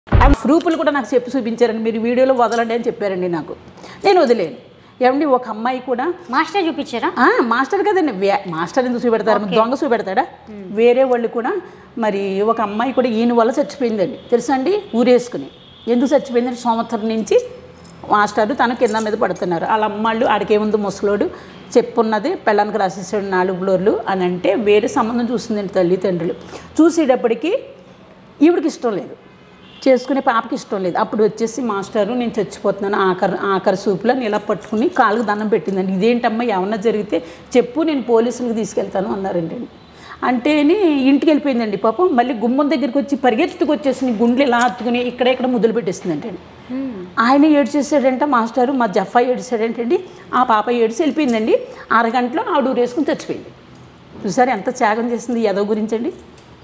ఆ ప్రూఫ్లు కూడా నాకు చెప్పి చూపించారండి మీరు వీడియోలో వదలండి అని చెప్పారండి నాకు నేను వదిలేను ఏమండి ఒక అమ్మాయి కూడా మాస్టర్ చూపించారా ఆ, మాస్టర్ కదండి వే- మాస్టర్ ఎందుకు చూపెడతారు దొంగ చూపెడతాడా వేరే వాళ్ళు కూడా మరి ఒక అమ్మాయి కూడా ఈయన వల్ల చచ్చిపోయిందండి తెలుసా అండి ఊరేసుకుని ఎందుకు చచ్చిపోయిందంటే సంవత్సరం నుంచి మాస్టర్ తన కింద మీద పడుతున్నారు వాళ్ళ అమ్మాళ్ళు ఆడికేముంది ముసలోడు చెప్పున్నది పెళ్ళానికి రాసేసాడు నాలుగు ఫ్లోర్లు అని అంటే వేరే సంబంధం చూసిందండి తల్లిదండ్రులు చూసేటప్పటికి ఈవిడికి ఇష్టం లేదు చేసుకునే పాపకి ఇష్టం లేదు అప్పుడు వచ్చేసి మాస్టరు నేను చచ్చిపోతున్నాను ఆఖరి ఆఖరి సూపులో ఇలా పట్టుకుని కాళ్ళకు దండం పెట్టిందండి ఇదేంటమ్మా ఏమన్నా జరిగితే చెప్పు నేను పోలీసులకు తీసుకెళ్తాను అన్నారండి అంటేని ఇంటికి వెళ్ళిపోయిందండి పాపం మళ్ళీ గుమ్మం దగ్గరికి వచ్చి పరిగెత్తుకు వచ్చేసి గుండెలు ఇలా హత్తుకుని ఇక్కడ ఇక్కడ ముద్దులు పెట్టేసిందంటండి ఆయన ఏడ్చేసాడంట మాస్టారు మా జఫా ఏడ్చాడంటండి ఆ పాప ఏడ్చి వెళ్ళిపోయిందండి అరగంటలో ఆవిడ ఊరేసుకుని చచ్చిపోయింది చూసారు ఎంత త్యాగం చేసింది ఎదో గురించండి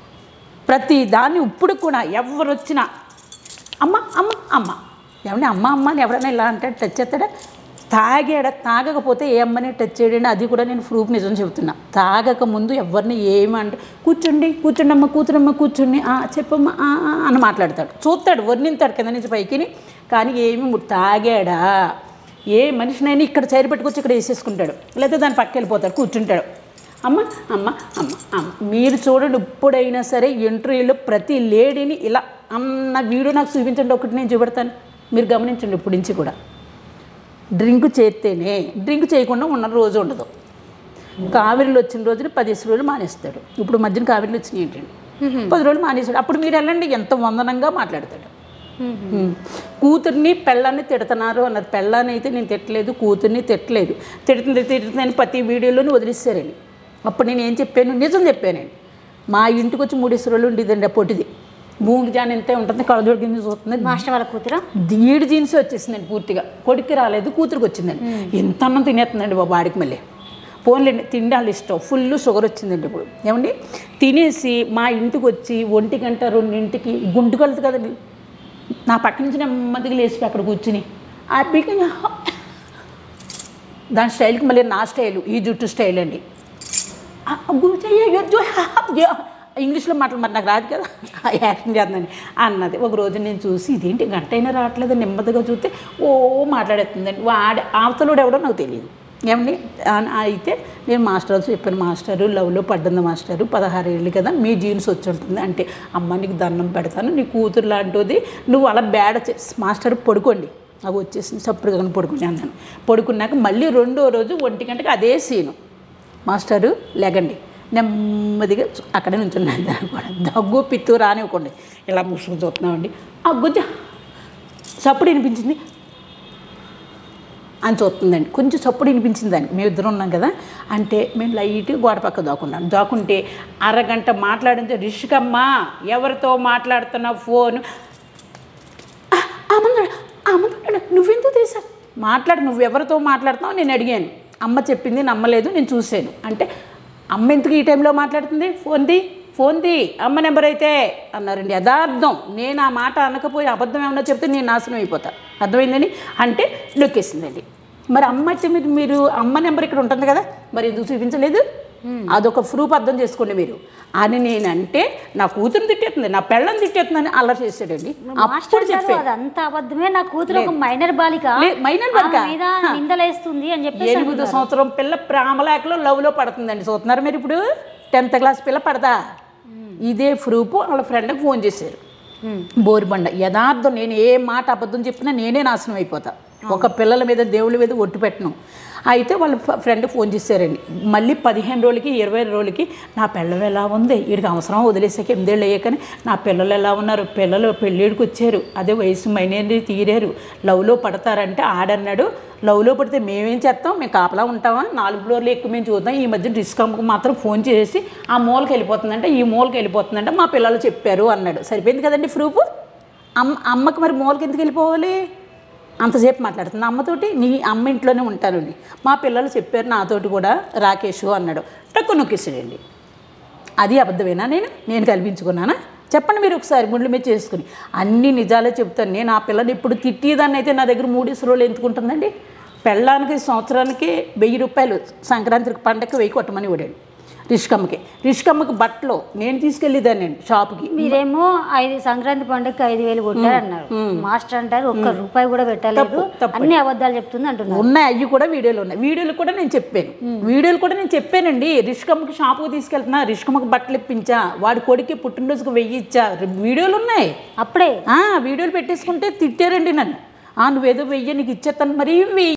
ప్రతి దాన్ని ఇప్పుడు కూడా ఎవరు వచ్చినా అమ్మ అమ్మ అమ్మ ఏమంటే అమ్మ అమ్మ అని ఎవరైనా ఇలా అంటే టచ్ చేస్తాడా తాగాడ తాగకపోతే ఏ అమ్మని టచ్ చేయడండి అది కూడా నేను ప్రూఫ్ నిజం చెబుతున్నా తాగక ముందు ఎవరిని ఏమంటే కూర్చోండి కూర్చోండి అమ్మ కూతురమ్మ కూర్చోండి ఆ, చెప్పమ్మా ఆ, ఆ, అని మాట్లాడతాడు చూస్తాడు వర్ణింతాడు కింద నుంచి పైకిని కానీ ఏమి ము- తాగాడా ఏ మనిషినైనా ఇక్కడ చైరు పెట్టుకొచ్చి ఇక్కడ వేసేసుకుంటాడు లేకపోతే దాని పక్క వెళ్ళిపోతాడు కూర్చుంటాడు అమ్మ అమ్మ అమ్మ అమ్మ మీరు చూడండి ఇప్పుడైనా సరే ఇంటర్వ్యూలో ప్రతి లేడీని ఇలా అన్న వీడియో నాకు చూపించండి ఒకటి నేను చూపెడతాను మీరు గమనించండి ఇప్పటి నుంచి కూడా డ్రింక్ చేస్తేనే డ్రింక్ చేయకుండా ఉన్న రోజు ఉండదు కావిరిలో వచ్చిన రోజున పదిహేను రోజులు మానేస్తాడు ఇప్పుడు మధ్యన కావిరిలో వచ్చినాయి ఏంటండి పది రోజులు మానేస్తాడు అప్పుడు మీరు వెళ్ళండి ఎంత వందనంగా మాట్లాడతాడు ఉమ్. కూతుర్ని పెళ్ళాన్ని తిడుతున్నారు అన్నది పెళ్ళాన్ని అయితే నేను తిట్టలేదు కూతుర్ని తిట్టలేదు తిడుతుంది తిడుతుందని ప్రతి వీడియోలోనూ వదిలేస్తారండి అప్పుడు నేను ఏం చెప్పాను నిజం చెప్పానండి మా ఇంటికి వచ్చి మూడేసి రోజులు ఉండేదండి ఆ పొట్టిది మూగి జాన్ ఎంత ఉంటుంది కళ్ళజోడి కింద చూస్తుంది మాస్టర్ వాళ్ళ కూతురా ఈడు జీన్స్ వచ్చేసిందండి పూర్తిగా కొడుక్కి రాలేదు కూతురికి వచ్చిందండి ఎంత అన్నం తినేస్తుందండి బాబు వాడికి మళ్ళీ పోన్లేండి తిండి వాళ్ళ ఇష్టం ఫుల్ షుగర్ వచ్చిందండి ఇప్పుడు ఏమండి తినేసి మా ఇంటికి వచ్చి ఒంటి గంట రెండింటికి గుంటు కలుతుంది కదండి నా పక్క నుంచి నెమ్మదిగా లేచి అక్కడ కూర్చుని హ్యాపీగా దాని స్టైల్కి మళ్ళీ నా స్టైలు ఈ జుట్టు స్టైల్ అండి ఆ, గుర్చయ్య, యొజ్జో, యా. ఇంగ్లీష్లో మాటలు మరి నాకు రాదు కదా యాక్షన్ చేస్తుందని అన్నది ఒక రోజు నేను చూసి ఇదేంటి గంట అయినా రావట్లేదు నెమ్మదిగా చూస్తే ఓ మాట్లాడేస్తుందండి వాడి అవతలోడు ఎవడో నాకు తెలియదు ఏమండి ఆ- అయితే నేను మాస్టర్ చెప్పాను మాస్టరు లవ్లో పడ్డంది మాస్టరు పదహారు ఏళ్ళు కదా మీ జీన్స్ వచ్చి ఉంటుంది అంటే అమ్మ నీకు దండం పెడతాను నీ కూతురు లాంటిది నువ్వు అలా బేడ చే- మాస్టర్ పడుకోండి అవి వచ్చేసింది చప్పుడు కానీ పడుకుని అన్నాను పడుకున్నాక మళ్ళీ రెండో రోజు ఒంటి గంటకి అదే సీను మాస్టరు లెగండి నెమ్మదిగా చు- అక్కడే నుంచున్నాను దాన్ని కూడా దగ్గు పిత్తు రానివ్వకండి ఇలా ముసుగు చూస్తున్నామండి ఆ గుజ్జ చప్పుడు వినిపించింది అని చూస్తుందండి కొంచెం చప్పుడు వినిపించింది దాన్ని మేము ఇద్దరం ఉన్నాం కదా అంటే మేము లైట్ గోడ పక్క దాక్కున్నాం దాక్కుంటే అరగంట మాట్లాడితే రిషికమ్మ ఎవరితో మాట్లాడుతున్న ఫోన్ అమ్మన్నాడు అమ్మన్నాడు నువ్వెందుకు తీసా మాట్లాడు నువ్వు ఎవరితో మాట్లాడుతున్నావు నేను అడిగాను అమ్మ చెప్పింది నమ్మలేదు నేను చూశాను అంటే అమ్మ ఎందుకు ఈ టైంలో మాట్లాడుతుంది ఫోన్ది ఫోన్ది అమ్మ నెంబర్ అయితే అన్నారండి యథార్థం నేను ఆ మాట అనకపోయి అబద్ధం ఏమన్నా చెప్తే నేను నాశనం అయిపోతా అర్థమైందని అంటే నొక్కేసిందండి మరి అమ్మ అయితే మీరు మీరు అమ్మ నెంబర్ ఇక్కడ ఉంటుంది కదా మరి ఎందుకు చూపించలేదు అదొక ప్రూఫ్ అర్థం చేసుకోండి మీరు అని నేనంటే నా కూతురు తిట్టేస్తుంది నా పెళ్ళని తిట్టేస్తుందని అల్లరి చేశాడండి అప్పుడు మాస్టర్ గారు చెప్పే అదంతా అబద్ధమే నా కూతురు ఒక మైనర్ బాలిక లే, minor బాలిక? ఆమె మీద నిందలేస్తుంది అని చెప్పేసి ఎనిమిదో సంవత్సరం పిల్ల ప్రేమలేకలో లవ్లో పడుతుందండి చూస్తున్నారు మీరు ఇప్పుడు టెన్త్ క్లాస్ పిల్ల పడదా ఇదే ప్రూఫ్ వాళ్ళ ఫ్రెండ్కి ఫోన్ చేశారు బోరిబండ యథార్థం నేను ఏ మాట అబద్ధం చెప్పినా నేనే నాశనం అయిపోతా ఒక పిల్లల మీద దేవుళ్ళ మీద ఒట్టు పెట్టను అయితే వాళ్ళ ఫ్రెండ్ ఫోన్ చేశారండి మళ్ళీ పదిహేను రోజులకి ఇరవై రోజులకి నా పిల్లలు ఎలా ఉంది వీడికి అవసరం వదిలేసాక ఎనిమిదేళ్ళు అయ్యాకని నా పిల్లలు ఎలా ఉన్నారు పిల్లలు పెళ్ళిడికి వచ్చారు అదే వయసు మైనది తీరారు లవ్లో పడతారంటే ఆడన్నాడు లవ్లో పడితే మేమేం చేస్తాం మేము కాపలా ఉంటామా నాలుగు ఫ్లోర్లు ఎక్కువ మేము చూద్దాం ఈ మధ్య డిస్కమ్కి మాత్రం ఫోన్ చేసి ఆ మూలకి వెళ్ళిపోతుందంటే ఈ మూలకి వెళ్ళిపోతుందంటే మా పిల్లలు చెప్పారు అన్నాడు సరిపోయింది కదండి ప్రూఫ్ అమ్మ అమ్మకి మరి మూలకి ఎందుకు వెళ్ళిపోవాలి అంతసేపు మాట్లాడుతుంది అమ్మతోటి నీ అమ్మ ఇంట్లోనే ఉంటానండి మా పిల్లలు చెప్పారు నాతోటి కూడా రాకేష్ అన్నాడు టక్కు నొక్కేసాడండి అది అబద్ధమేనా నేను నేను కల్పించుకున్నానా చెప్పండి మీరు ఒకసారి ముళ్ళు మీద చేసుకుని అన్ని నిజాలే చెప్తాను నేను ఆ పిల్లని ఇప్పుడు తిట్టేదాన్ని అయితే నా దగ్గర మూడేసి రోజులు ఎందుకుంటుందండి పెళ్ళానికి సంవత్సరానికి వెయ్యి రూపాయలు సంక్రాంతికి పండగకి వెయ్యి కొట్టమని ఇవ్వడాడు రిష్కమ్మకి రిష్కమ్మకి బట్టలు నేను తీసుకెళ్ళేదాన్ని నేను షాప్కి మీరేమో ఐదు సంక్రాంతి పండుగకి ఐదు వేలు కొట్టారు అన్నారు మాస్టర్ అంటారు ఒక్క రూపాయి కూడా పెట్టలేదు అన్ని అబద్ధాలు చెప్తుంది అంటున్నారు ఉన్నాయి అవి కూడా వీడియోలు ఉన్నాయి వీడియోలు కూడా నేను చెప్పాను వీడియోలు కూడా నేను చెప్పానండి రిష్కమ్మకి షాపుకి తీసుకెళ్తున్నా రిష్కమ్మకి బట్టలు ఇప్పించా వాడి కొడుకు పుట్టినరోజుకి వెయ్యి ఇచ్చా వీడియోలు ఉన్నాయి అప్పుడే ఆ, వీడియోలు పెట్టేసుకుంటే తిట్టారండి నన్ను ఆ నువ్వేదో వెయ్యి నీకు ఇచ్చేస్తాను మరి వెయ్యి